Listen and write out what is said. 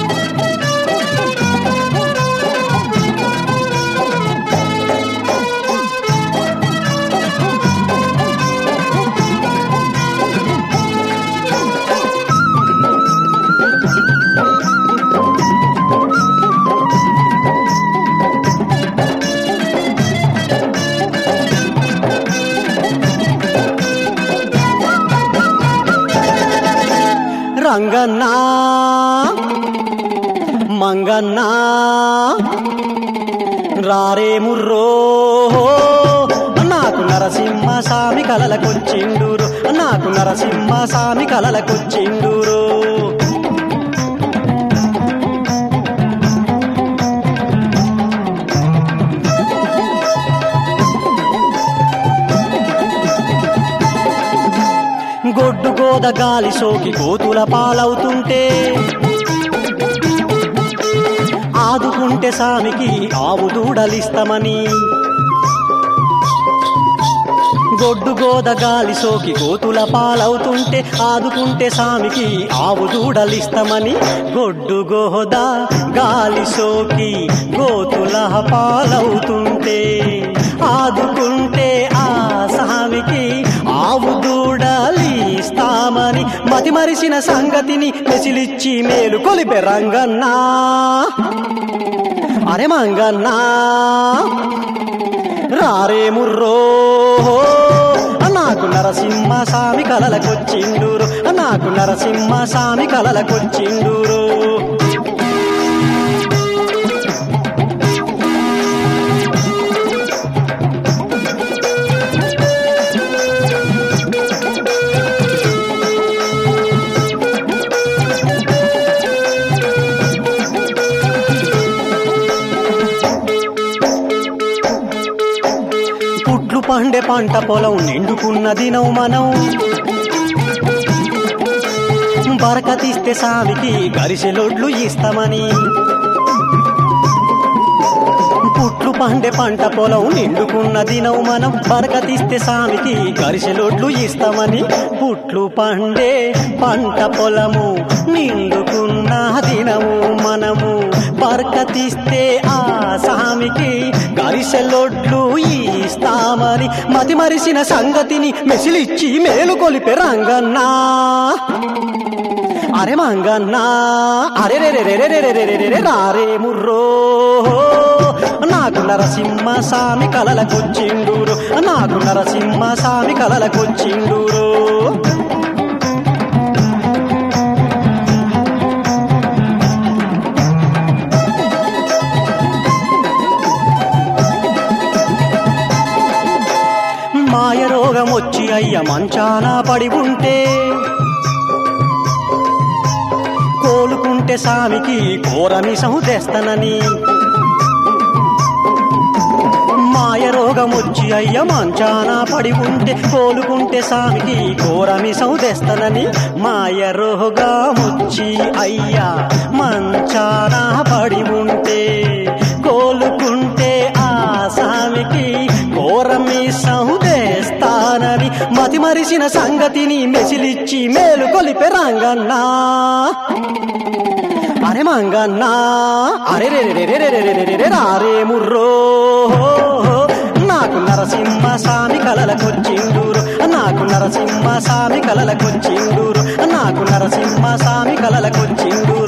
రంగన్నా మంగన్నా రారే ముర్రో నాకు నరసింహ స్వామి కలలకొచ్చిండూరు నాకు నరసింహ స్వామి కలలకొచ్చిండూరు గొడ్డు గోద గాలి సోకి కోతుల పాలవుతుంటే ఆదుకుంటే సామికి ఆవు దూడలిస్తామని గొడ్డు గోద గాలి సోకి గోతుల పాలవుతుంటే ఆదుకుంటే సామికి ఆవు దూడలిస్తామని గొడ్డు గోద గాలి సోకి గోతుల పాలవుతుంటే ఆదుకుంటే ఆ సామికి ఆవు దూడలిస్తామని మతి మరిసిన సంగతిని మెసిలిచ్చి మేలు కొలిపే రంగన్నా అరే మంగన్నా రారే ముర్రో నాకు నరసింహ స్వామి కలలకొచ్చిండూరు నాకు నరసింహ స్వామి కలలకొచ్చిండూరు పుట్లు పండే పంట పొలం నిండుకున్న దినం మనం బరకతిస్తే సామికి గరిసెలొడ్లు ఇస్తామని పుట్లు పండే పంట పొలం నిండుకున్న దినం మనం బరకతిస్తే సామికి గరిసెలొడ్లు ఇస్తామని పుట్లు పండే పంట పొలము నిండుకున్న దినము మనము బరకతిస్తే ఆ సామికి గరిసెలొడ్లు ఇస్తామని మతి మరిసిన సంగతిని మెసిలిచ్చి మేలు కొలిపే రంగన్నా అరే మంగన్నా అరే రే రే రే రే రే రే రే రే రే రారే ముర్రో నాకు నరసింహ స్వామి కలలకొచ్చిండూరు నాకు నరసింహ స్వామి కలలకొచ్చిండూరు మాయ రోగం వచ్చి అయ్య మంచాన పడి ఉంటే కోలుకుంటే సామికి ఘోరమిసం తెస్తనని మాయ రోగం వచ్చి అయ్య మంచాన పడి ఉంటే కోలుకుంటే సామికి ఘోరమిసం తెస్తనని మాయ రోగమొచ్చి అయ్యా మంచాన పడి ఉంటే కోలుకుంటే ఆ సామికి ఘోరమిసం తెస్తానని మతి మరిసిన సంగతిని మెసిలిచ్చి మేలు కొలిపే రంగన్నా అరే మంగన్నా అరే రే రే రే రే రే రే రే రే రే రారే ముర్రో నాకు నరసింహ స్వామి కలలకొచ్చిండూరు నాకు నరసింహ స్వామి కలలకొచ్చిండూరు నాకు నరసింహ స్వామి కలలకొచ్చిండూరు